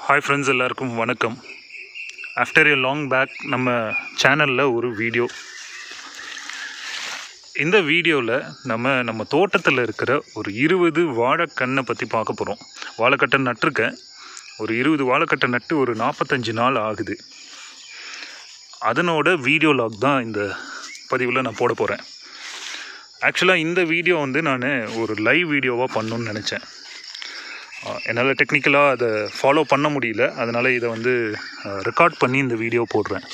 Hi friends எல்லாருக்கும் வணக்கம் after a long back நம்ம சேனலில் ஒரு வீடியோ இந்த வீடியோவில் நம்ம நம்ம தோட்டத்தில் இருக்கிற ஒரு இருபது வாழைக்கண்ணை பற்றி பார்க்க போகிறோம் வாழைக்கட்டை நட்டிருக்கேன் ஒரு இருபது வாழைக்கட்டை நட்டு ஒரு நாற்பத்தஞ்சு நாள் ஆகுது அதனோட வீடியோ லாக் தான் இந்த பதிவில் நான் போட போகிறேன் ஆக்சுவலாக இந்த வீடியோ வந்து நான் ஒரு லைவ் வீடியோவாக பண்ணணும்னு நினச்சேன் என்னால் டெக்னிக்கலாக அதை ஃபாலோ பண்ண முடியல அதனால் இதை வந்து ரெக்கார்ட் பண்ணி இந்த வீடியோ போடுறேன்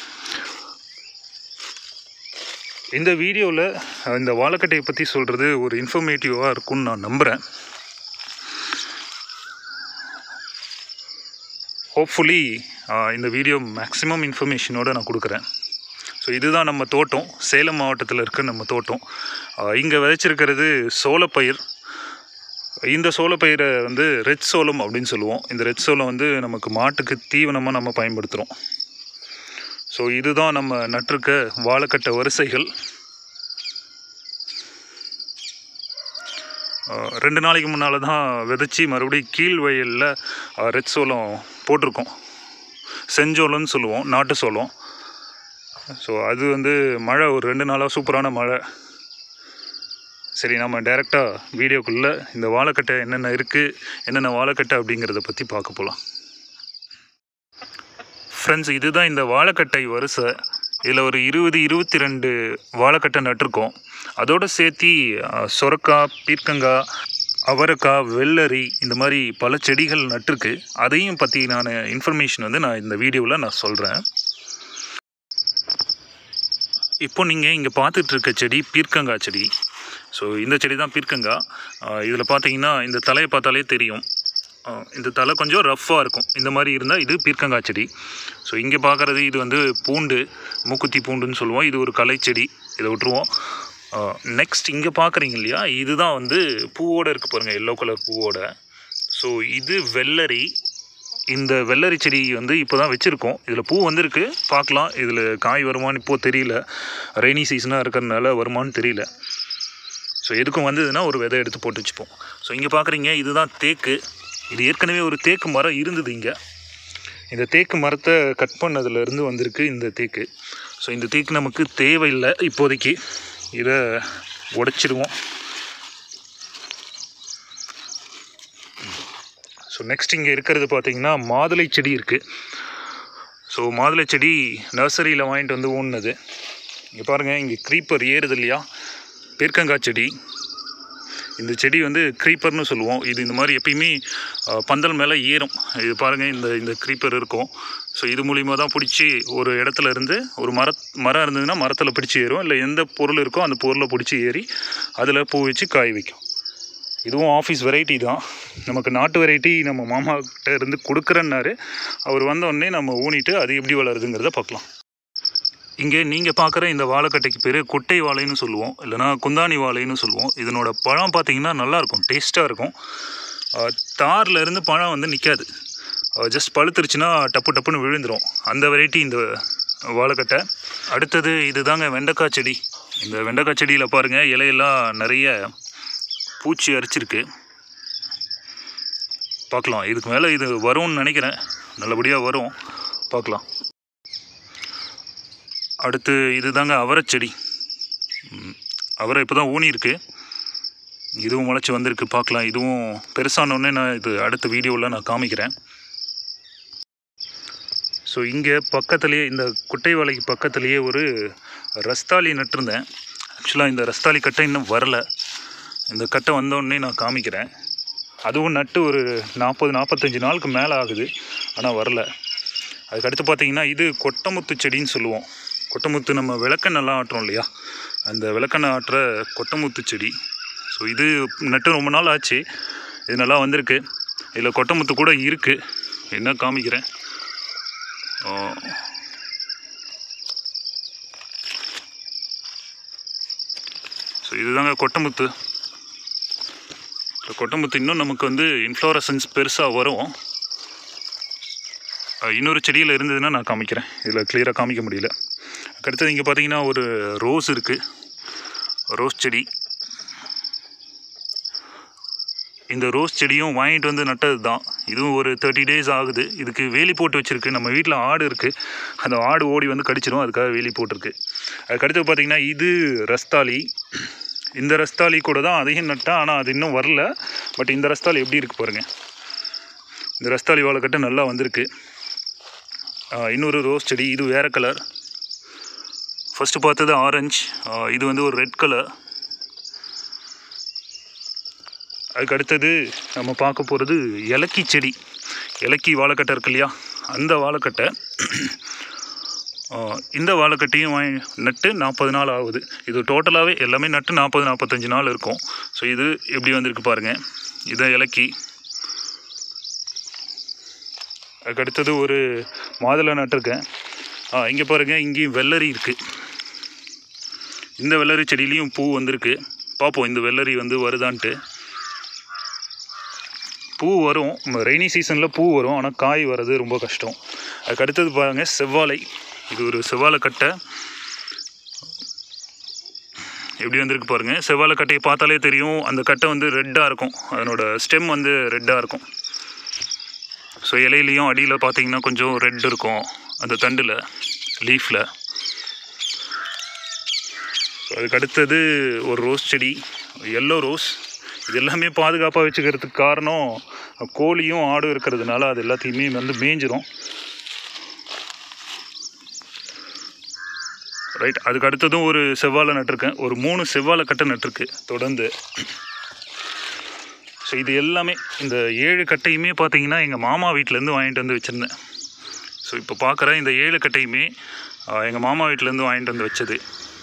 இந்த வீடியோவில் இந்த வாழைக்கட்டையை பற்றி சொல்கிறது ஒரு இன்ஃபர்மேட்டிவாக இருக்கும்னு நான் நம்புகிறேன் ஹோப்ஃபுல்லி இந்த வீடியோ மேக்ஸிமம் இன்ஃபர்மேஷனோடு நான் கொடுக்குறேன் ஸோ இதுதான் நம்ம தோட்டம் சேலம் மாவட்டத்தில் இருக்க நம்ம தோட்டம் இங்கே விதைச்சிருக்கிறது சோளப்பயிர் இந்த சோளப்பயிரை வந்து ரெட் சோளம் அப்படின்னு சொல்லுவோம் இந்த ரெட் சோளம் வந்து நமக்கு மாட்டுக்கு தீவனமாக நம்ம பயன்படுத்துகிறோம் ஸோ இதுதான் நம்ம நட்டிருக்க வாழைக்கட்டை வரிசைகள் அஹ் ரெண்டு நாளைக்கு முன்னால் தான் விதைச்சி மறுபடியும் கீழ் வயலில் ரெட் சோளம் போட்டிருக்கோம் செஞ்சோளம்னு சொல்லுவோம் நாட்டு சோளம் ஸோ அது வந்து மழை ஒரு ரெண்டு நாளாக சூப்பரான மழை சரி நம்ம டைரெக்டாக வீடியோக்குள்ளே இந்த வாழைக்கட்டை என்னென்ன இருக்குது என்னென்ன வாழைக்கட்டை அப்படிங்கிறத பற்றி பார்க்க போகலாம் ஃப்ரெண்ட்ஸ் இதுதான் இந்த வாழைக்கட்டை வரிசை இதில் ஒரு இருபது இருபத்தி ரெண்டு வாழைக்கட்டை நட்டிருக்கோம் அதோடு சேர்த்தி அஹ், சொரக்காய் பீர்க்கங்காய் அவரைக்காய் வெள்ளரி இந்த மாதிரி பல செடிகள் நட்டிருக்கு அதையும் பற்றி நான் இன்ஃபர்மேஷன் வந்து நான் இந்த வீடியோவில் நான் சொல்கிறேன் இப்போ நீங்கள் இங்கே பார்த்துட்டு இருக்க செடி பீர்க்கங்காய் செடி ஸோ இந்த செடி தான் பீர்க்கங்காய் இதில் பார்த்தீங்கன்னா இந்த தலையை பார்த்தாலே தெரியும் ஆஹ் இந்த தலை கொஞ்சம் ரஃப்பாக இருக்கும் இந்த மாதிரி இருந்தால் இது பீர்க்கங்காய் செடி ஸோ இங்கே பார்க்குறது இது வந்து பூண்டு மூக்குத்தி பூண்டுன்னு சொல்லுவோம் இது ஒரு களை செடி இதை விட்டுருவோம் நெக்ஸ்ட் இங்கே பார்க்குறீங்க இல்லையா இதுதான் வந்து பூவோடு இருக்கு பாருங்கள் எல்லோ கலர் பூவோட ஸோ இது வெள்ளரி இந்த வெள்ளரி செடி வந்து இப்போ தான் வச்சுருக்கோம் இதில் பூ வந்திருக்கு பார்க்கலாம் இதில் காய் வருமான்னு இப்போது தெரியல ரெய்னி சீசனாக இருக்கிறதுனால வருமான்னு தெரியல ஸோ எதுக்கும் வந்ததுன்னா ஒரு விதை எடுத்து போட்டு வச்சுப்போம் ஸோ இங்கே பார்க்குறீங்க இதுதான் தேக்கு இது ஏற்கனவே ஒரு தேக்கு மரம் இருந்தது இங்கே இந்த தேக்கு மரத்தை கட் பண்ணதுலேருந்து வந்திருக்கு இந்த தேக்கு ஸோ இந்த தேக்கு நமக்கு தேவையில்லை இப்போதைக்கு இதை உடைச்சிடுவோம் ஸோ நெக்ஸ்ட் இங்கே இருக்கிறது பார்த்தீங்கன்னா மாதுளை செடி இருக்குது ஸோ மாதுளை செடி நர்சரியில் வாங்கிட்டு வந்து ஊன்னது இங்கே பாருங்கள் இங்கே க்ரீப்பர் ஏறுது இல்லையா பீர்க்கங்காய் செடி இந்த செடி வந்து க்ரீப்பர்னு சொல்லுவோம் இது இந்த மாதிரி எப்பயுமே அஹ், பந்தல் மேலே ஏறும் இது பாருங்கள் இந்த இந்த க்ரீப்பர் இருக்கும் ஸோ இது மூலிமா தான் பிடிச்சி ஒரு இடத்துல இருந்து ஒரு மர மரம் இருந்ததுன்னா மரத்தில் பிடிச்சி ஏறும் இல்லை எந்த பொருள் இருக்கோ அந்த பொருளை பிடிச்சி ஏறி அதில் பூ வச்சு காய் வைக்கும் இதுவும் ஆஃபீஸ் வெரைட்டி தான் நமக்கு நாட்டு வெரைட்டி நம்ம மாமா கிட்ட இருந்து கொடுக்குறேன்னாரு அவர் வந்த உடனே நம்ம ஊனிட்டு அது எப்படி வளருதுங்கிறத பார்க்கலாம் இங்கே நீங்கள் பார்க்குற இந்த வாழைக்கட்டைக்கு பேர் குட்டை வாழைன்னு சொல்லுவோம் இல்லைனா குந்தாணி வாழைன்னு சொல்லுவோம் இதனோட பழம் பார்த்தீங்கன்னா நல்லாயிருக்கும் டேஸ்ட்டாக இருக்கும் ஆஹ் தார்ல இருந்து பழம் வந்து நிற்காது ஜஸ்ட் பழுத்துருச்சுன்னா டப்பு டப்புன்னு விழுந்துடும் அந்த வெரைட்டி இந்த வாழைக்கட்டை அடுத்தது இதுதாங்க வெண்டைக்காய் செடி இந்த வெண்டைக்காய் செடியில் பாருங்கள் இலையெல்லாம் நிறைய பூச்சி அரிச்சிருக்கு பார்க்கலாம் இதுக்கு மேலே இது வரும்னு நினைக்கிறேன் நல்லபடியாக வரும் பார்க்கலாம் அடுத்து இதுதாங்க அவரை செடி ம், அவரை இப்போ தான் ஊனி இருக்கு இதுவும் முளைச்சி வந்திருக்கு பார்க்கலாம் இதுவும் பெருசானோடனே நான் இது அடுத்த வீடியோவில் நான் காமிக்கிறேன் ஸோ இங்கே பக்கத்துலேயே இந்த குட்டை வாழைக்கு பக்கத்துலேயே ஒரு ரஸ்தாளி நட்டிருந்தேன் ஆக்சுவலாக இந்த ரஸ்தாளி கட்டை இன்னும் வரல இந்த கட்டை வந்தோடனே நான் காமிக்கிறேன் அதுவும் நட்டு ஒரு நாற்பது நாற்பத்தஞ்சு நாளுக்கு மேலே ஆகுது ஆனால் வரல அதுக்கடுத்து பார்த்தீங்கன்னா இது கொட்டமுத்து செடின்னு சொல்லுவோம் கொட்டமுத்து நம்ம விளக்கெண்ணெல்லாம் ஆட்டுறோம் இல்லையா அந்த விளக்கெண்ணெய் ஆட்டுற கொட்டமுத்து செடி ஸோ இது நட்டு ரொம்ப நாள் ஆச்சு இது நல்லா வந்திருக்கு இதில் கொட்டமுத்து கூட இருக்குது என்ன காமிக்கிறேன் ஆ. ஸோ இதுதாங்க கொட்டமுத்து இந்த கொட்டமுத்து இன்னும் நமக்கு வந்து இன்ஃப்ளோரசன்ஸ் பெருசாக வரும் அஹ் இன்னொரு செடியில் இருந்ததுன்னா நான் காமிக்கிறேன் இதில் கிளியராக காமிக்க முடியல அடுத்தது இங்கே பார்த்தீங்கன்னா ஒரு ரோஸ் இருக்குது ரோஸ் செடி இந்த ரோஸ் செடியும் வாங்கிட்டு வந்து நட்டது தான் இதுவும் ஒரு தேர்ட்டி டேஸ் ஆகுது இதுக்கு வேலி போட்டு வச்சுருக்கு நம்ம வீட்டில் ஆடு இருக்குது அந்த ஆடு ஓடி வந்து கடிச்சிடும் அதுக்காக வேலி போட்டிருக்கு அதுக்கடுத்து பார்த்தீங்கன்னா இது ரஸ்தாளி இந்த ரஸ்தாளி கூட தான் அதையும் நட்டேன் ஆனால் அது இன்னும் வரல பட் இந்த ரஸ்தாளி எப்படி இருக்குது பாருங்கள் இந்த ரஸ்தாளி வாழைக்கட்டு நல்லா வந்திருக்கு ஆ, இன்னொரு ரோஸ் செடி இது வேறு கலர் ஃபஸ்ட்டு பார்த்தது ஆரஞ்சு இது வந்து ஒரு ரெட் கலர் அதுக்கு அடுத்தது நம்ம பார்க்க போகிறது இலக்கி செடி இலக்கி வாழைக்கட்டை இருக்கு இல்லையா அந்த வாழைக்கட்டை ஆ, இந்த வாழைக்கட்டையும் வாங்கி நட்டு நாற்பது நாள் ஆகுது இது டோட்டலாகவே எல்லாமே நட்டு நாற்பது நாற்பத்தஞ்சு நாள் இருக்கும் ஸோ இது எப்படி வந்திருக்கு பாருங்கள் இதான் இலக்கி அதுக்கு அடுத்தது ஒரு மாதுளை நட்டிருக்கேன் ஆ இங்கே பாருங்கள் இங்கேயும் வெள்ளரி இருக்குது இந்த வெள்ளரி செடியிலையும் பூ வந்திருக்கு பார்ப்போம் இந்த வெள்ளரி வந்து வருதான்ட்டு பூ வரும் ரெய்னி சீசனில் பூ வரும் ஆனால் காய் வர்றது ரொம்ப கஷ்டம் அதுக்கு அடுத்தது பாருங்கள் செவ்வாழை இது ஒரு செவ்வாழை கட்டை எப்படி வந்திருக்கு பாருங்கள் செவ்வாழை கட்டையை பார்த்தாலே தெரியும் அந்த கட்டை வந்து ரெட்டாக இருக்கும் அதனோட ஸ்டெம் வந்து ரெட்டாக இருக்கும் ஸோ இலையிலையும் அடியில் பார்த்தீங்கன்னா கொஞ்சம் ரெட் இருக்கும் அந்த தண்டில் லீஃபில் அதுக்கு அடுத்தது ஒரு ரோஸ் செடி எல்லோ ரோஸ் இது எல்லாமே பாதுகாப்பாக வச்சுக்கிறதுக்கு காரணம் கோழியும் ஆடும் இருக்கிறதுனால அது எல்லாத்தையுமே வந்து மேய்ஞ்சிரும் ரைட் அதுக்கு அடுத்ததும் ஒரு செவ்வாழை நட்டிருக்கேன் ஒரு மூணு செவ்வாழை கட்டை நட்டிருக்கு தொடர்ந்து ஸோ இது எல்லாமே இந்த ஏழு கட்டையுமே பார்த்தீங்கன்னா எங்கள் மாமா வீட்டிலேருந்து வாங்கிட்டு வந்து வச்சுருந்தேன் ஸோ இப்போ பார்க்குற இந்த ஏழு கட்டையுமே எங்கள் மாமா வீட்டிலேருந்து வாங்கிட்டு வந்து வச்சது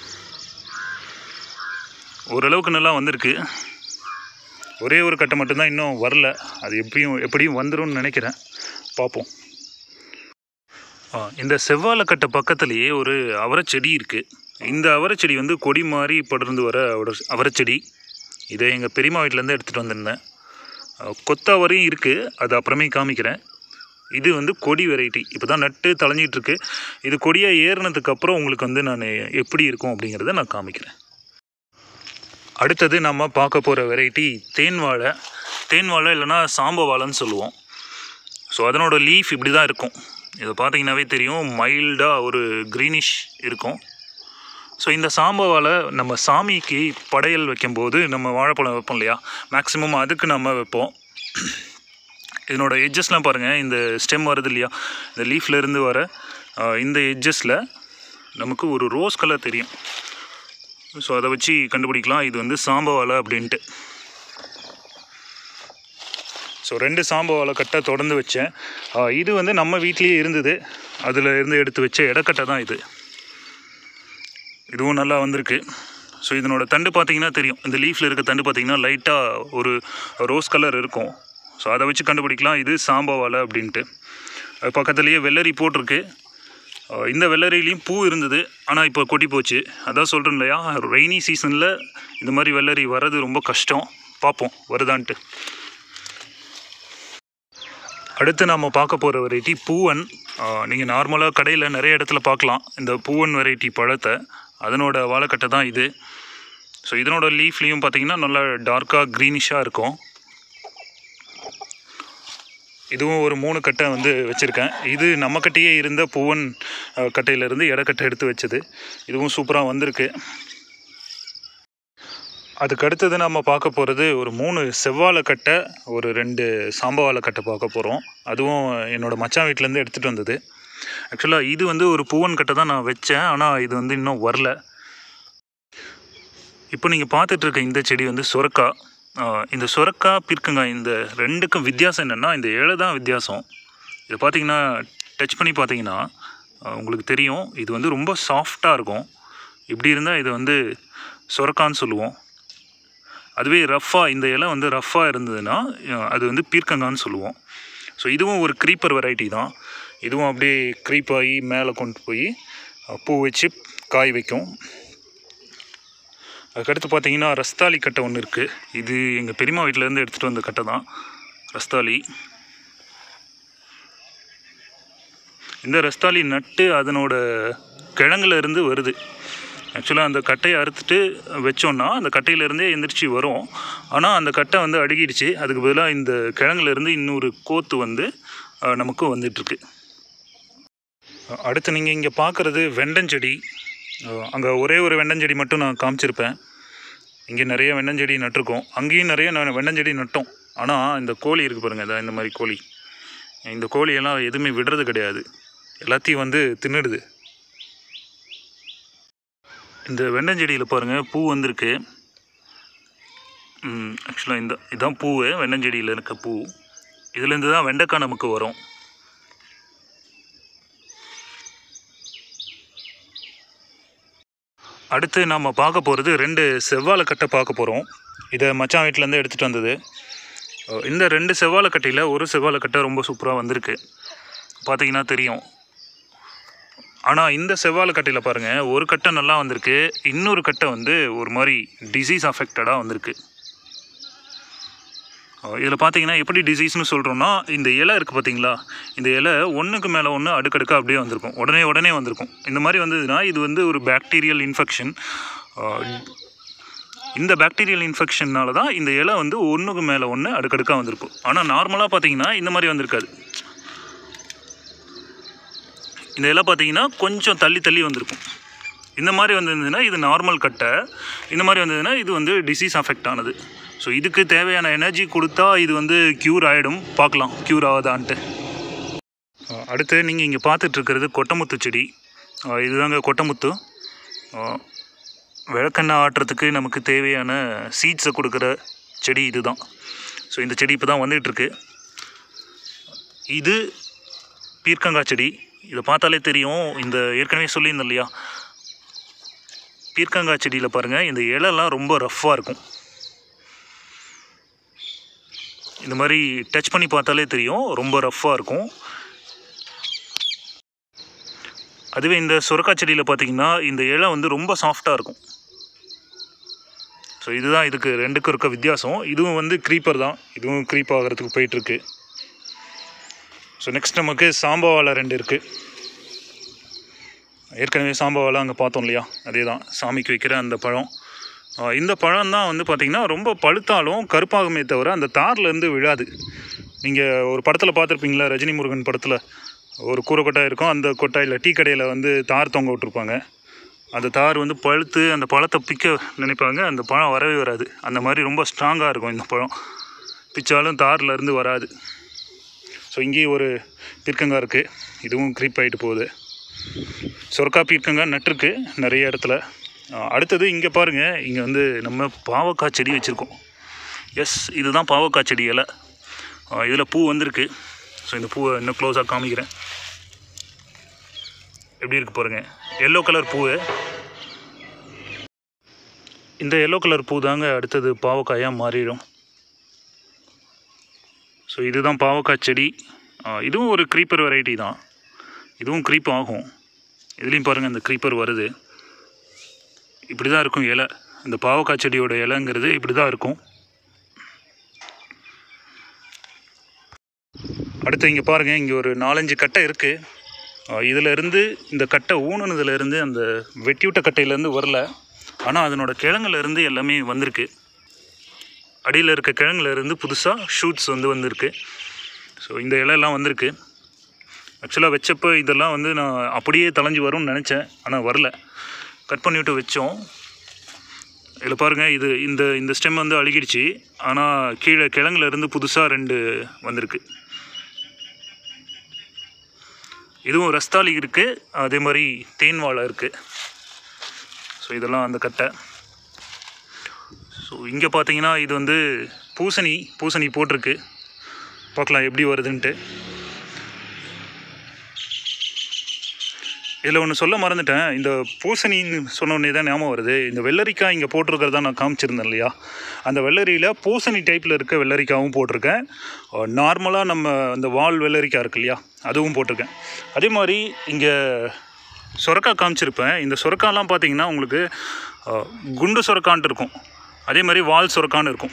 ஓரளவுக்கு நல்லா வந்திருக்கு ஒரே ஒரு கட்டை மட்டும்தான் இன்னும் வரல அது எப்படியும் எப்படியும் வந்துரும்னு நினைக்கிறேன் பார்ப்போம் ஆ, இந்த செவ்வாழைக்கட்டை பக்கத்துலேயே ஒரு அவரைச்செடி இருக்குது இந்த அவரைச்செடி வந்து கொடி மாதிரி படர்ந்து வர அவர- அவரைச்செடி இதை எங்கள் பெரியம்மா வீட்டிலேருந்து எடுத்துகிட்டு வந்திருந்தேன் ஆ, கொத்தாவரையும் இருக்குது அது அப்புறமே காமிக்கிறேன் இது வந்து கொடி வெரைட்டி இப்போ தான் நட்டு தளைஞ்சிட்டு இருக்கு இது கொடியாக ஏறினதுக்கு அப்புறம் உங்களுக்கு வந்து நான் எப்படி இருக்கும் அப்படிங்கிறத நான் காமிக்கிறேன் அடுத்தது நம்ம பார்க்க போகிற வெரைட்டி தேன் வாழை தேன் வாழை இல்லைன்னா சாம்ப வாழைன்னு சொல்லுவோம் ஸோ அதனோட லீஃப் இப்படி தான் இருக்கும் இதை பார்த்தீங்கன்னாவே தெரியும் மைல்டாக ஒரு க்ரீனிஷ் இருக்கும் ஸோ இந்த சாம்ப வாழை நம்ம சாமிக்கு படையல் வைக்கும்போது நம்ம வாழைப்பழம் வைப்போம் இல்லையா மேக்ஸிமம் அதுக்கு நம்ம வைப்போம் இதனோட எட்ஜஸ்லாம் பாருங்கள் இந்த ஸ்டெம் வருது இல்லையா இந்த லீஃப்ல இருந்து வர ஆஹ், இந்த எட்ஜஸில் நமக்கு ஒரு ரோஸ் கலர் தெரியும் ஸோ அதை வச்சு கண்டுபிடிக்கலாம் இது வந்து சாம்ப வாழை அப்படின்ட்டு ஸோ ரெண்டு சாம்ப வாழை கட்டை தொடர்ந்து வச்சேன் ஆஹ், இது வந்து நம்ம வீட்லேயே இருந்தது அதில் இருந்து எடுத்து வச்ச இடக்கட்டை தான் இது இதுவும் நல்லா வந்திருக்கு ஸோ இதனோட தண்டு பார்த்தீங்கன்னா தெரியும் இந்த லீஃபில் இருக்க தண்டு பார்த்தீங்கன்னா லைட்டாக ஒரு ரோஸ் கலர் இருக்கும் ஸோ அதை வச்சு கண்டுபிடிக்கலாம் இது சாம்ப வாழை அப்படின்ட்டு அது பக்கத்துலேயே வெள்ளரி போட்டிருக்கு அஹ் இந்த வெள்ளரிலையும் பூ இருந்தது ஆனால் இப்போ கொட்டி போச்சு அதான் சொல்கிறேன் இல்லையா ரெய்னி சீசனில் இந்த மாதிரி வெள்ளரி வர்றது ரொம்ப கஷ்டம் பார்ப்போம் வருதான்ட்டு அடுத்து நாம் பார்க்க போகிற வெரைட்டி பூவன் நீங்கள் நார்மலாக கடையில் நிறைய இடத்துல பார்க்கலாம் இந்த பூவன் வெரைட்டி பழத்தை அதனோட வாழைக்கட்டை தான் இது ஸோ இதனோட லீஃப்லேயும் பார்த்தீங்கன்னா நல்லா டார்க்காக க்ரீனிஷாக இருக்கும் இதுவும் ஒரு மூணு கட்டை வந்து வச்சுருக்கேன் இது நம்ம கட்டையே இருந்த பூவன் அஹ், கட்டையிலேருந்து இடக்கட்டை எடுத்து வச்சது இதுவும் சூப்பராக வந்திருக்கு அதுக்கு அடுத்தது நம்ம பார்க்க போகிறது ஒரு மூணு செவ்வாழை கட்டை ஒரு ரெண்டு சாம்பவாழை கட்டை பார்க்க போகிறோம் அதுவும் என்னோடய மச்சான் வீட்டிலேருந்து எடுத்துகிட்டு வந்தது ஆக்சுவலாக இது வந்து ஒரு பூவன் கட்டை தான் நான் வச்சேன் ஆனால் இது வந்து இன்னும் வரல இப்போ நீங்கள் பார்த்துட்டு இருக்க இந்த செடி வந்து சுரக்கா ஆஹ் இந்த சுரக்கா பீர்க்கங்காய் இந்த ரெண்டுக்கும் வித்தியாசம் என்னென்னா இந்த இலை தான் வித்தியாசம் இதை பார்த்தீங்கன்னா டச் பண்ணி பார்த்தீங்கன்னா ஆஹ் உங்களுக்கு தெரியும் இது வந்து ரொம்ப சாஃப்டாக இருக்கும் இப்படி இருந்தால் இது வந்து சுரக்கான்னு சொல்லுவோம் அதுவே ரஃப்பாக இந்த இலை வந்து ரஃப்பாக இருந்ததுன்னா அஹ் அது வந்து பீர்க்கங்கான்னு சொல்லுவோம் ஸோ இதுவும் ஒரு க்ரீப்பர் வெரைட்டி தான் இதுவும் அப்படியே க்ரீப் ஆகி மேலே கொண்டு போய் அஹ் பூ வச்சு காய் வைக்கும் அதுக்கடுத்து பார்த்தீங்கன்னா ரஸ்தாளி கட்டை ஒன்று இருக்குது இது எங்கள் பெரியம்மா வீட்டிலேருந்து எடுத்துகிட்டு வந்த கட்டை தான் ரஸ்தாளி இந்த ரஸ்தாளி நட்டு அதனோட கிழங்குல இருந்து வருது ஆக்சுவலாக அந்த கட்டையை அறுத்துட்டு வச்சோன்னா அந்த கட்டையிலேருந்தே எந்திரிச்சு வரும் ஆனால் அந்த கட்டை வந்து அடுக்கிடுச்சு அதுக்கு பதிலாக இந்த கிழங்குலேருந்து இன்னொரு கோத்து வந்து அஹ், நமக்கு வந்துட்டுருக்கு அடுத்து நீங்கள் இங்கே பார்க்குறது வெண்டஞ்செடி அங்கே ஒரே ஒரு வெண்டஞ்செடி மட்டும் நான் காமிச்சிருப்பேன் இங்கே நிறைய வெண்டஞ்செடி நட்டிருக்கோம் அங்கேயும் நிறைய நான் வெண்டஞ்செடி நட்டோம் ஆனால் இந்த கோழி இருக்குது பாருங்கள் இதான் இந்த மாதிரி கோழி இந்த கோழியெல்லாம் எதுவுமே விடுறது கிடையாது எல்லாத்தையும் வந்து தின்னுடுது இந்த வெண்டஞ்செடியில் பாருங்கள் பூ வந்திருக்கு ஆக்சுவலாக இந்த இதுதான் பூவு வெண்டஞ்செடியில் இருக்க பூ இதுலேருந்து தான் வெண்டைக்காய் நமக்கு வரும் அடுத்து நாம் பார்க்க போகிறது ரெண்டு செவ்வாழை கட்டை பார்க்க போகிறோம் இதை மச்சான் வீட்டிலேருந்து எடுத்துகிட்டு வந்தது அஹ் இந்த ரெண்டு செவ்வாழை கட்டையில் ஒரு செவ்வாழை கட்டை ரொம்ப சூப்பராக வந்திருக்கு பார்த்தீங்கன்னா தெரியும் ஆனால் இந்த செவ்வாழை கட்டையில் பாருங்கள் ஒரு கட்டை நல்லா வந்திருக்கு இன்னொரு கட்டை வந்து ஒரு மாதிரி டிசீஸ் அஃபெக்டடாக வந்திருக்கு இதில் பார்த்தீங்கன்னா எப்படி டிசீஸ்னு சொல்கிறோன்னா இந்த இலை இருக்குது பார்த்தீங்களா இந்த இலை ஒன்றுக்கு மேலே ஒன்று அடுக்கடுக்காக அப்படியே வந்திருக்கும் உடனே உடனே வந்திருக்கும் இந்த மாதிரி வந்ததுன்னா இது வந்து ஒரு பாக்டீரியல் இன்ஃபெக்ஷன் இந்த பாக்டீரியல் இன்ஃபெக்ஷன்னால தான் இந்த இலை வந்து ஒன்றுக்கு மேலே ஒன்று அடுக்கடுக்காக வந்திருக்கும் ஆனால் நார்மலாக பார்த்தீங்கன்னா இந்த மாதிரி வந்திருக்காது இந்த இலை பார்த்தீங்கன்னா கொஞ்சம் தள்ளி தள்ளி வந்திருக்கும் இந்த மாதிரி வந்திருந்ததுன்னா இது நார்மல் கட்டை இந்த மாதிரி வந்ததுன்னா இது வந்து டிசீஸ் அஃபெக்ட் ஆனது ஸோ இதுக்கு தேவையான எனர்ஜி கொடுத்தா இது வந்து க்யூர் ஆகிடும் பார்க்கலாம் க்யூர் ஆகுதான்ட்டு அஹ் அடுத்து நீங்கள் இங்கே பார்த்துட்டு இருக்கிறது கொட்டமுத்து செடி அஹ் இதுதாங்க கொட்டமுத்து அஹ் விளக்கெண்ணெய் ஆட்டுறதுக்கு நமக்கு தேவையான சீட்ஸை கொடுக்குற செடி இதுதான் ஸோ இந்த செடி இப்போ தான் வந்துகிட்ருக்கு இது பீர்க்கங்காய் செடி இதை பார்த்தாலே தெரியும் இந்த ஏற்கனவே சொல்லியிருந்தேன் இல்லையா பீர்க்கங்காய் செடியில் பாருங்கள் இந்த இலைலாம் ரொம்ப ரஃப்பாக இருக்கும் இந்த மாதிரி டச் பண்ணி பார்த்தாலே தெரியும் ரொம்ப ரஃப்பாக இருக்கும் அதுவே இந்த சுரக்காய் செடியில் பார்த்தீங்கன்னா இந்த இலை வந்து ரொம்ப சாஃப்டாக இருக்கும் ஸோ இதுதான் இதுக்கு ரெண்டுக்கும் இருக்க வித்தியாசம் இதுவும் வந்து க்ரீப்பர் தான் இதுவும் க்ரீப் ஆகிறதுக்கு போயிட்டுருக்கு ஸோ நெக்ஸ்ட் நமக்கு சாம்பவாழை ரெண்டு இருக்குது ஏற்கனவே சாம்பவாழை அங்கே பார்த்தோம் இல்லையா அதே தான் சாமிக்கு வைக்கிற அந்த பழம் ஆஹ் இந்த பழம் தான் வந்து பார்த்திங்கன்னா ரொம்ப பழுத்தாலும் கருப்பாகுமே தவிர அந்த தார்லேருந்து விழாது நீங்கள் ஒரு படத்தில் பார்த்துருப்பீங்களா ரஜினி முருகன் படத்தில் ஒரு கூரை கொட்டாய் இருக்கும் அந்த கொட்டாயில் டீ கடையில் வந்து தார் தொங்க விட்ருப்பாங்க அந்த தார் வந்து பழுத்து அந்த பழத்தை பிக்க நினைப்பாங்க அந்த பழம் வரவே வராது அந்த மாதிரி ரொம்ப ஸ்ட்ராங்காக இருக்கும் இந்த பழம் பிச்சாலும் தார்ல இருந்து வராது ஸோ இங்கேயும் ஒரு பீர்க்கங்காய் இருக்குது இதுவும் க்ரீப் ஆகிட்டு போகுது சொரக்கா பீர்க்கங்காய் நட்டிருக்கு நிறைய இடத்துல அஹ் அடுத்தது இங்கே பாருங்கள் இங்கே வந்து நம்ம பாவக்காய் செடி வச்சுருக்கோம் எஸ் இதுதான் பாவக்காய் செடி இலை இதில் பூ வந்திருக்கு ஸோ இந்த பூவை இன்னும் க்ளோஸாக காமிக்கிறேன் எப்படி இருக்கு பாருங்கள் எல்லோ கலர் பூவு இந்த எல்லோ கலர் பூ தாங்க அடுத்தது பாவக்காயாக மாறிடும் ஸோ இதுதான் பாவக்காய் செடி ஆ, இதுவும் ஒரு க்ரீப்பர் வெரைட்டி தான் இதுவும் க்ரீப் ஆகும் இதுலேயும் பாருங்கள் இந்த க்ரீப்பர் வருது இப்படி தான் இருக்கும் இலை இந்த பாவக்காய் செடியோட இலைங்கிறது இப்படி தான் இருக்கும் அடுத்து இங்கே பாருங்கள் இங்கே ஒரு நாலஞ்சு கட்டை இருக்குது இதில் இருந்து இந்த கட்டை ஊனுனதுல இருந்து அந்த வெட்டிவிட்ட கட்டையிலேருந்து வரல ஆனால் அதனோட கிழங்குல இருந்து எல்லாமே வந்திருக்கு அடியில் இருக்க கிழங்குல இருந்து புதுசாக ஷூட்ஸ் வந்து வந்திருக்கு ஸோ இந்த இலையெல்லாம் வந்திருக்கு ஆக்சுவலாக வச்சப்போ இதெல்லாம் வந்து நான் அப்படியே தளைஞ்சு வரும்னு நினச்சேன் ஆனால் வரல கட் பண்ணிவிட்டு வச்சோம் இதில் பாருங்கள் இது இந்த இந்த ஸ்டெம் வந்து அழுகிடுச்சு ஆனால் கீழே கிழங்குல இருந்து புதுசாக ரெண்டு வந்திருக்கு இதுவும் ரஸ்தாளி இருக்குது அதே மாதிரி தேன் வாழை இருக்குது ஸோ இதெல்லாம் அந்த கட்டை ஸோ இங்கே பார்த்தீங்கன்னா இது வந்து பூசணி பூசணி போட்டிருக்கு பார்க்கலாம் எப்படி வருதுன்ட்டு இதில் ஒன்று சொல்ல மறந்துட்டேன் இந்த பூசணின்னு சொன்ன உடனே தான் ஞாபகம் வருது இந்த வெள்ளரிக்காய் இங்கே போட்டிருக்கிறதா நான் காமிச்சிருந்தேன் இல்லையா அந்த வெள்ளரியில் பூசணி டைப்பில் இருக்க வெள்ளரிக்காவும் போட்டிருக்கேன் நார்மலாக நம்ம அந்த வால் வெள்ளரிக்காய் இருக்கு இல்லையா அதுவும் போட்டிருக்கேன் அதே மாதிரி இங்கே சுரக்காய் காமிச்சிருப்பேன் இந்த சுரக்காலாம் பார்த்தீங்கன்னா உங்களுக்கு அஹ், குண்டு சுரக்கான்ட்டு இருக்கும் அதே மாதிரி வால் சுரக்கான்னு இருக்கும்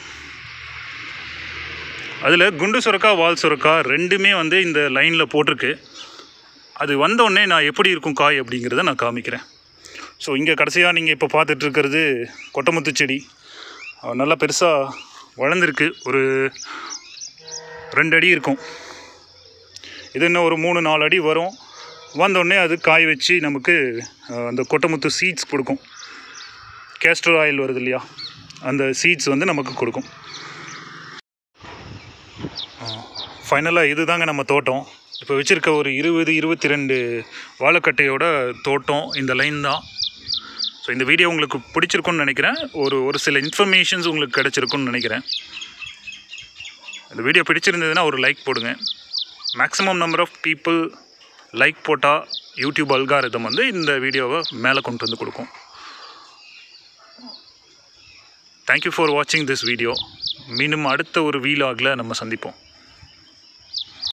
அதில் குண்டு சுரக்கா வால் சுரக்கா ரெண்டுமே வந்து இந்த லைனில் போட்டிருக்கு அது வந்த உடனே நான் எப்படி இருக்கும் காய் அப்படிங்கிறத நான் காமிக்கிறேன் ஸோ இங்கே கடைசியாக நீங்கள் இப்போ பார்த்துட்டு இருக்கிறது கொட்டமுத்து செடி அஹ் நல்லா பெருசாக வளர்ந்துருக்கு ஒரு ரெண்டு அடி இருக்கும் இது இன்னும் ஒரு மூணு நாலு அடி வரும் வந்தோடனே அது காய வச்சு நமக்கு அஹ், அந்த கொட்டமுத்து சீட்ஸ் கொடுக்கும் கேஸ்டர் ஆயில் வருது இல்லையா அந்த சீட்ஸ் வந்து நமக்கு கொடுக்கும் ஃபைனலாக இதுதாங்க நம்ம தோட்டம் இப்போ வச்சுருக்க ஒரு இருபது இருபத்தி ரெண்டு வாழைக்கட்டையோட தோட்டம் இந்த லைன் தான் ஸோ இந்த வீடியோ உங்களுக்கு பிடிச்சிருக்கும்னு நினைக்கிறேன் ஒரு ஒரு சில இன்ஃபர்மேஷன்ஸ் உங்களுக்கு கிடச்சிருக்கும்னு நினைக்கிறேன் இந்த வீடியோ பிடிச்சிருந்ததுன்னா ஒரு லைக் போடுங்க maximum number of people like போட்டால் யூடியூப் அல்காரிதம் வந்து இந்த வீடியோவை மேலே கொண்டு வந்து கொடுக்கும் தேங்க்யூ ஃபார் வாட்சிங் திஸ் வீடியோ மீண்டும் அடுத்த ஒரு வீலாகில் நம்ம சந்திப்போம்